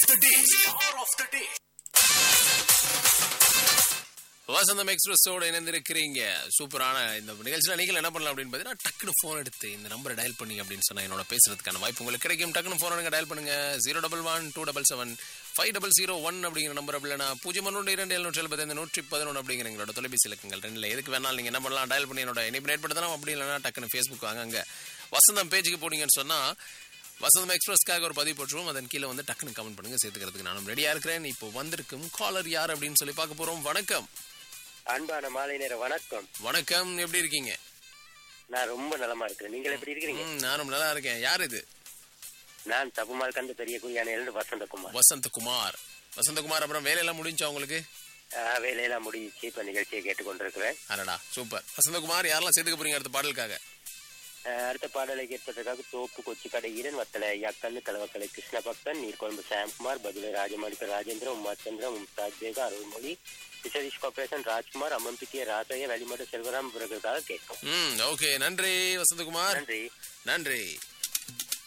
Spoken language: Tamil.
the day. Star of the day. வசந்தம் எக்ஸ்பிரஸோட இணைந்திருக்கிறீங்க சூப்பரான இந்த நிகழ்ச்சியில் நீங்கள் என்ன பண்ணலாம் அப்படின்னு பார்த்தீங்கன்னா டக்குனு ஃபோன் எடுத்து இந்த நம்பரை டயல் பண்ணி அப்படின்னு சொன்னா என்னோட பேசுறதுக்கான வாய்ப்பு உங்களுக்கு கிடைக்கும் டக்குனு ஃபோன் எடுங்க டயல் பண்ணுங்க zero double one two double seven five double zero one அப்படிங்கிற நம்பர் அப்படின்னா பூஜ்ஜியம் ஒன்று இரண்டு எழுநூற்றி எழுபத்தைந்து நூற்றி பதினொன்று அப்படிங்கிற எங்களோட தொலைபேசி இலக்கங்கள் ரெண்டில் எதுக்கு வேணாலும் நீங்கள் என்ன பண்ணலாம் டயல் பண்ணி என்னோட இணைப்பு ஏற்படுத்தலாம் அப்படி இல்லைன்னா டக்குனு ஃபேஸ்புக் வாங்க அங்கே வசந்தம் பேஜுக்கு போனீங்கன்னு சொன்னா வசந்தம் எக்ஸ்பிரஸ்க்காக ஒரு பதிவு போட்டுருவோம் அதன் கீழே வந்து டக்குனு கமெண்ட் பண்ணுங்க சேர்த்துக்கிறதுக்கு நானும் ரெடியா இருக்கிறேன் இப்போ வந்திருக்கும் காலர் யார் அப்படின்னு சொல்லி பார்க்க போறோம் வணக்கம் அன்பான மாலை நேர வணக்கம் வணக்கம் எப்படி இருக்கீங்க நான் ரொம்ப நலமா இருக்கிறேன் நீங்கள் எப்படி இருக்கிறீங்க ம், நானும் நல்லா இருக்கேன் யார் இது நான் தப்புமால் கண்டு பெரிய குடியானையிலிருந்து வசந்தகுமார் வசந்தகுமார் வசந்தகுமார் அப்புறம் வேலையெல்லாம் முடிஞ்சா உங்களுக்கு ஆஹ், வேலையெல்லாம் முடிச்சு இப்ப நிகழ்ச்சியை கேட்டுக்கொண்டிருக்கிறேன் அடடா சூப்பர் வசந்தகுமார் யாரெல்லாம் சேர்த்துக்க போறீங்க அடுத்த பாடலுக்காக ஆஹ், அடுத்த பாடலை கேட்பதற்காக தோப்பு கொச்சி கடை ஈரன் வத்தலை ஐயாக்கண்ணு கலவக்கலை கிருஷ்ண பக்தன் நீர்கொழும்பு சாம்குமார் பதிலை ராஜமாணிக்க ராஜேந்திர உமாச்சந்திர மும்தாஜ் பேகா அருள்மொழி பிஷரிஷ் கார்பரேஷன் ராஜ்குமார் அம்மம்பிட்டிய ராசைய வெளிமடு செல்வராம் இவர்களுக்காக கேட்கும் ம் ஓகே நன்றி வசந்தகுமார் நன்றி நன்றி